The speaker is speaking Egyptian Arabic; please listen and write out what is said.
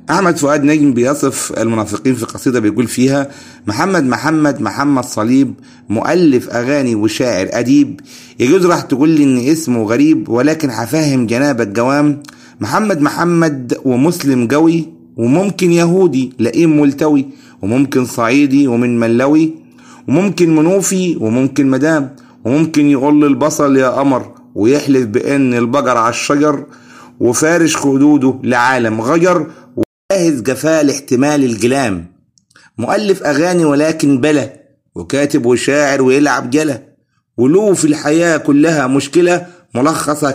أحمد فؤاد نجم بيصف المنافقين في قصيدة بيقول فيها محمد محمد محمد صليب مؤلف أغاني وشاعر أديب يجوز راح تقول لي إن اسمه غريب ولكن هفهم جناب الجوام محمد محمد ومسلم قوي وممكن يهودي لئيم ملتوي وممكن صعيدي ومن ملوي وممكن منوفي وممكن مدام وممكن يقول البصل يا قمر ويحلف بأن البقر على الشجر وفارش خدوده لعالم غجر وجاهز جفاه لاحتمال الجلام مؤلف أغاني ولكن بلا وكاتب وشاعر ويلعب جلا وله في الحياة كلها مشكلة ملخصة